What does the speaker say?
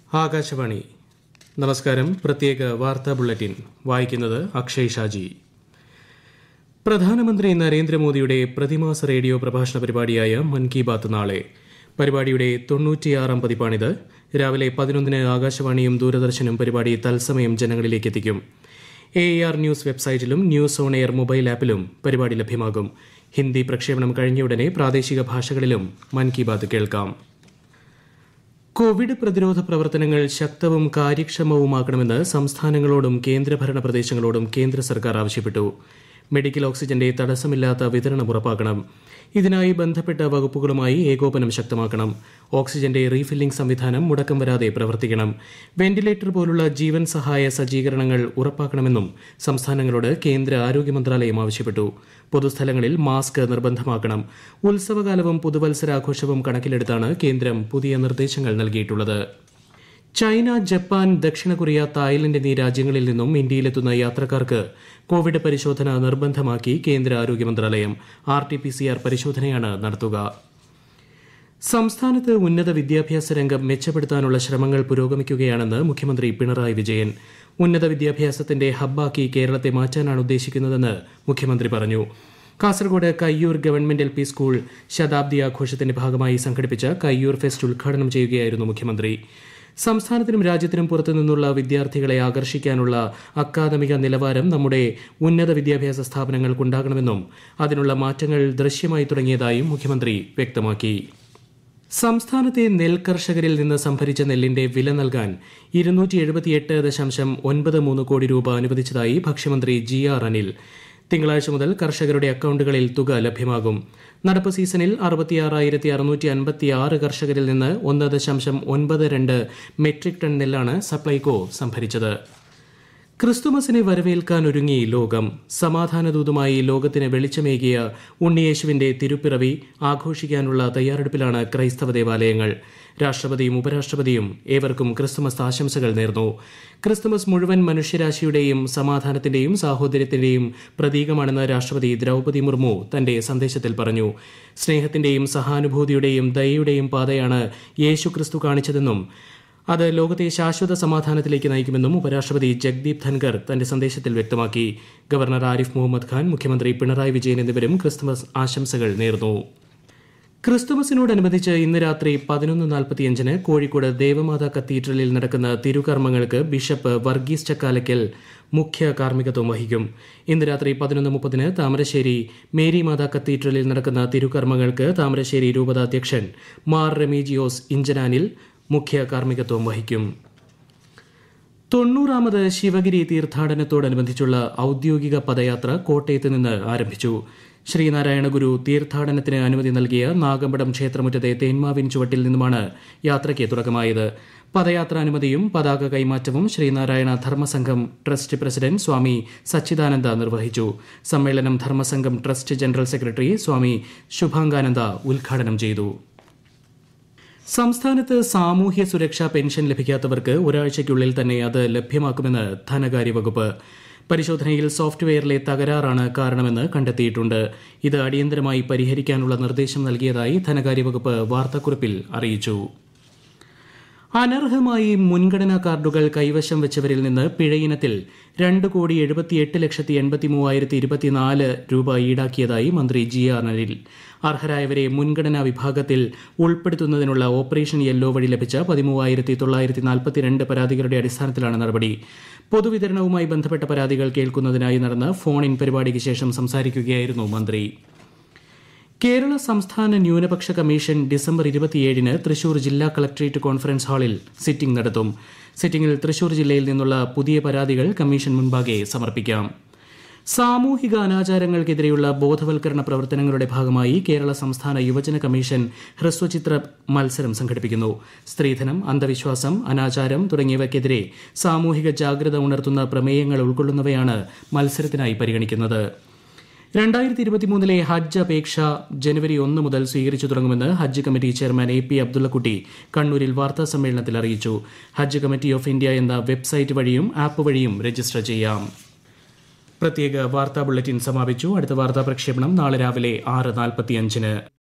ആകാശവാണി നമസ്കാരം പ്രത്യേക വാർത്താ ബുള്ളറ്റിൻ വായിക്കുന്നത് അക്ഷയ് ഷാജി പ്രധാനമന്ത്രി നരേന്ദ്രമോദിയുടെ പ്രതിമാസ റേഡിയോ പ്രഭാഷണ പരിപാടിയായ മൻ കി ബാത്ത് നാളെ പരിപാടിയുടെ തൊണ്ണൂറ്റിയാറാം പതിപ്പാണിത് രാവിലെ പതിനൊന്നിന് ആകാശവാണിയും ദൂരദർശനും പരിപാടി തത്സമയം ജനങ്ങളിലേക്ക് എത്തിക്കും എ ആർ ന്യൂസ് വെബ്സൈറ്റിലും ന്യൂസ് ഓൺ എയർ മൊബൈൽ ആപ്പിലും പരിപാടി ലഭ്യമാകും ഹിന്ദി പ്രക്ഷേപണം കഴിഞ്ഞയുടനെ പ്രാദേശിക ഭാഷകളിലും മൻ കി ബാത്ത് കേൾക്കാം കോവിഡ് പ്രതിരോധ പ്രവർത്തനങ്ങൾ ശക്തവും കാര്യക്ഷമവുമാക്കണമെന്ന് സംസ്ഥാനങ്ങളോടും കേന്ദ്രഭരണ പ്രദേശങ്ങളോടും കേന്ദ്ര സർക്കാർ ആവശ്യപ്പെട്ടു മെഡിക്കൽ ഓക്സിജന്റെ തടസ്സമില്ലാത്ത വിതരണം ഉറപ്പാക്കണം ഇതിനായി ബന്ധപ്പെട്ട വകുപ്പുകളുമായി ഏകോപനം ശക്തമാക്കണം ഓക്സിജന്റെ റീഫില്ലിംഗ് സംവിധാനം മുടക്കം വരാതെ പ്രവർത്തിക്കണം വെന്റിലേറ്റർ പോലുള്ള ജീവൻ സഹായ സജ്ജീകരണങ്ങൾ ഉറപ്പാക്കണമെന്നും സംസ്ഥാനങ്ങളോട് കേന്ദ്ര ആരോഗ്യ മന്ത്രാലയം ആവശ്യപ്പെട്ടു പൊതുസ്ഥലങ്ങളിൽ മാസ്ക് നിർബന്ധമാക്കണം ഉത്സവകാലവും പുതുവത്സരാഘോഷവും കണക്കിലെടുത്താണ് കേന്ദ്രം പുതിയ നിർദ്ദേശങ്ങൾ നൽകിയിട്ടുള്ളത് ചൈന ജപ്പാൻ ദക്ഷിണ കൊറിയ തായ്ലൻഡ് എന്നീ രാജ്യങ്ങളിൽ നിന്നും ഇന്ത്യയിലെത്തുന്ന യാത്രക്കാർക്ക് കോവിഡ് പരിശോധന നിർബന്ധമാക്കി കേന്ദ്ര ആരോഗ്യ മന്ത്രാലയം R T P C R പരിശോധനയാണ് നടത്തുക സംസ്ഥാനത്ത് ഉന്നത വിദ്യാഭ്യാസ രംഗം മെച്ചപ്പെടുത്താനുള്ള ശ്രമങ്ങൾ പുരോഗമിക്കുകയാണെന്ന് മുഖ്യമന്ത്രി പിണറായി വിജയൻ ഉന്നത വിദ്യാഭ്യാസത്തിന്റെ ഹബ്ബാക്കി കേരളത്തെ മാറ്റാനാണ് ഉദ്ദേശിക്കുന്നതെന്ന് മുഖ്യമന്ത്രി പറഞ്ഞു Kasaragod Kayyur government L P school ശതാബ്ദി ആഘോഷത്തിന്റെ ഭാഗമായി സംഘടിപ്പിച്ച കയ്യൂർ ഫെസ്റ്റ് ഉദ്ഘാടനം ചെയ്യുകയായിരുന്നു മുഖ്യമന്ത്രി സംസ്ഥാനത്തിനും രാജ്യത്തിനും പുറത്തുനിന്നുള്ള വിദ്യാർത്ഥികളെ ആകർഷിക്കാനുള്ള അക്കാദമിക നിലവാരം നമ്മുടെ ഉന്നത വിദ്യാഭ്യാസ സ്ഥാപനങ്ങൾക്കുണ്ടാകണമെന്നും അതിനുള്ള മാറ്റങ്ങൾ ദൃശ്യമായി തുടങ്ങിയതായും മുഖ്യമന്ത്രി വ്യക്തമാക്കി സംസ്ഥാനത്തെ നെൽ കർഷകരിൽ നിന്ന് സംഭരിച്ച നെല്ലിന്റെ വില നൽകാൻ ഇരുന്നൂറ്റി എഴുപത്തിയെട്ട് ദശാംശം ഒൻപത് മൂന്ന് കോടി രൂപ അനുവദിച്ചതായി ഭക്ഷ്യമന്ത്രി ജി ആർ അനിൽ തിങ്കളാഴ്ച മുതൽ കർഷകരുടെ അക്കൌണ്ടുകളിൽ തുക ലഭ്യമാകും നടപ്പ് സീസണിൽ അറുപത്തിയാറായിരത്തി അറുന്നൂറ്റി അൻപത്തിയാറ് കർഷകരിൽ നിന്ന് ഒന്ന് ദശാംശം ഒൻപത് രണ്ട് മെട്രിക് ടൺ നെല്ലാണ് സപ്ലൈകോ സംഭരിച്ചത് ക്രിസ്തുമസിനെ വരവേൽക്കാൻ ഒരുങ്ങി ലോകം സമാധാനദൂതുമായി ലോകത്തിന് വെളിച്ചമേകിയ ഉണ്ണിയേശുവിന്റെ തിരുപ്പിറവി ആഘോഷിക്കാനുള്ള തയ്യാറെടുപ്പിലാണ് ക്രൈസ്തവ ദേവാലയങ്ങൾ രാഷ്ട്രപതിയും ഉപരാഷ്ട്രപതിയും ഏവർക്കും ക്രിസ്തുമസ് ആശംസകൾ നേർന്നു ക്രിസ്തുമസ് മുഴുവൻ മനുഷ്യരാശിയുടെയും സമാധാനത്തിന്റെയും സാഹോദര്യത്തിന്റെയും പ്രതീകമാണെന്ന് രാഷ്ട്രപതി ദ്രൌപതി മുർമു തന്റെ സന്ദേശത്തിൽ പറഞ്ഞു സ്നേഹത്തിന്റെയും സഹാനുഭൂതിയുടെയും ദയയുടെയും പാതയാണ് യേശു ക്രിസ്തു കാണിച്ചതെന്നും അത് ലോകത്തെ ശാശ്വത സമാധാനത്തിലേക്ക് നയിക്കുമെന്നും ഉപരാഷ്ട്രപതി ജഗ്ദീപ് ധൻകർ തന്റെ സന്ദേശത്തിൽ വ്യക്തമാക്കി ഗവർണർ ആരിഫ് മുഹമ്മദ് ഖാൻ മുഖ്യമന്ത്രി പിണറായി വിജയൻ എന്നിവരും ക്രിസ്തുമസ് ആശംസകൾ നേർന്നു ക്രിസ്തുമസിനോടനുബന്ധിച്ച് ഇന്ന് രാത്രി പതിനൊന്ന് നാൽപ്പത്തിയഞ്ചിന് കോഴിക്കോട് ദേവമാതാ കത്തീഡ്രലിൽ നടക്കുന്ന തിരുകർമ്മങ്ങൾക്ക് ബിഷപ്പ് വർഗീസ് ചക്കാലയ്ക്കൽ മുഖ്യ കാർമ്മികത്വം വഹിക്കും ഇന്ന് രാത്രി പതിനൊന്ന് മുപ്പതിന് താമരശ്ശേരി മേരി മാതാ കത്തീഡ്രലിൽ നടക്കുന്ന തിരുകർമ്മങ്ങൾക്ക് താമരശ്ശേരി രൂപതാധ്യക്ഷൻ മാർ റെമീജിയോസ് ഇഞ്ചനാനിൽ മുഖ്യ കാർമ്മികത്വം വഹിക്കും തൊണ്ണൂറാമത് ശിവഗിരി തീർത്ഥാടനത്തോടനുബന്ധിച്ചുള്ള ഔദ്യോഗിക പദയാത്ര കോട്ടയത്ത് നിന്ന് ആരംഭിച്ചു ശ്രീനാരായണ ഗുരു തീർത്ഥാടനത്തിന് അനുമതി നൽകിയ നാഗമ്പടം ക്ഷേത്രമുറ്റത്തെ തേന്മാവിൻ ചുവട്ടിൽ നിന്നുമാണ് യാത്രയ്ക്ക് തുടക്കമായത് പദയാത്രാനുമതിയും പതാക കൈമാറ്റവും ശ്രീനാരായണ ധർമ്മസംഘം ട്രസ്റ്റ് പ്രസിഡന്റ് സ്വാമി സച്ചിദാനന്ദ നിർവഹിച്ചു സമ്മേളനം Dharmasangham trust general secretary Swami Subhangananda ഉദ്ഘാടനം ചെയ്തു സംസ്ഥാനത്ത് സാമൂഹ്യ സുരക്ഷാ പെൻഷൻ ലഭിക്കാത്തവർക്ക് ഒരാഴ്ചയ്ക്കുള്ളിൽ തന്നെ അത് ലഭ്യമാക്കുമെന്ന് ധനകാര്യ വകുപ്പ് പരിശോധനയിൽ സോഫ്റ്റ്വെയറിലെ തകരാറാണ് കാരണമെന്ന് കണ്ടെത്തിയിട്ടുണ്ട് ഇത് അടിയന്തരമായി പരിഹരിക്കാനുള്ള നിർദ്ദേശം നൽകിയതായി ധനകാര്യ വകുപ്പ് വാർത്താക്കുറിപ്പിൽ അറിയിച്ചു അനർഹമായി മുൻഗണനാ കാർഡുകൾ കൈവശം വെച്ചവരിൽ നിന്ന് പിഴയിനത്തിൽ രണ്ട് കോടി എഴുപത്തിയെട്ട് ലക്ഷത്തി എൺപത്തി മൂവായിരത്തി ഇരുപത്തിനാല് രൂപ ഈടാക്കിയതായി മന്ത്രി ജി ആർ അനിൽ അർഹരായവരെ മുൻഗണനാ വിഭാഗത്തിൽ ഉൾപ്പെടുത്തുന്നതിനുള്ള ഓപ്പറേഷൻ യെല്ലോ വഴി ലഭിച്ച പതിമൂവായിരത്തി തൊള്ളായിരത്തി നാൽപ്പത്തിരണ്ട് പരാതികളുടെ അടിസ്ഥാനത്തിലാണ് നടപടി പൊതുവിതരണവുമായി ബന്ധപ്പെട്ട പരാതികൾ കേൾക്കുന്നതിനായി നടന്ന ഫോൺ ഇൻ പരിപാടിക്ക് ശേഷം സംസാരിക്കുകയായിരുന്നു മന്ത്രി കേരള സംസ്ഥാന ന്യൂനപക്ഷ കമ്മീഷൻ ഡിസംബർ ഇരുപത്തിയേഴിന് തൃശൂർ ജില്ലാ കളക്ടറേറ്റ് കോൺഫറൻസ് ഹാളിൽ സിറ്റിംഗ് നടത്തും സിറ്റിംഗിൽ തൃശൂർ ജില്ലയിൽ നിന്നുള്ള പുതിയ പരാതികൾ കമ്മീഷൻ മുൻപാകെ സമർപ്പിക്കാം സാമൂഹിക അനാചാരങ്ങൾക്കെതിരെയുള്ള ബോധവൽക്കരണ പ്രവർത്തനങ്ങളുടെ ഭാഗമായി കേരള സംസ്ഥാന യുവജന കമ്മീഷൻ ഹ്രസ്വചിത്ര മത്സരം സംഘടിപ്പിക്കുന്നു സ്ത്രീധനം അന്ധവിശ്വാസം അനാചാരം തുടങ്ങിയവയ്ക്കെതിരെ സാമൂഹിക ജാഗ്രത ഉണർത്തുന്ന പ്രമേയങ്ങൾ ഉൾക്കൊള്ളുന്നവയാണ് മത്സരത്തിനായി പരിഗണിക്കുന്നത് രണ്ടായിരത്തി ഇരുപത്തിമൂന്നിലെ ഹജ്ജ് അപേക്ഷ ജനുവരി ഒന്ന് മുതൽ സ്വീകരിച്ചു തുടങ്ങുമെന്ന് Hajj committee chairman A P Abdullakutty കണ്ണൂരിൽ വാർത്താ സമ്മേളനത്തിൽ അറിയിച്ചു ഹജ്ജ് കമ്മിറ്റി ഓഫ് ഇന്ത്യ എന്ന വെബ്സൈറ്റ് വഴിയും ആപ്പ് വഴിയും രജിസ്റ്റർ ചെയ്യാം പ്രത്യേക വാർത്താ ബുള്ളറ്റിൻ സമാപിച്ചു അടുത്ത വാർത്താ പ്രക്ഷേപണം നാളെ രാവിലെ ആറ് നാൽപ്പത്തിയഞ്ചിന്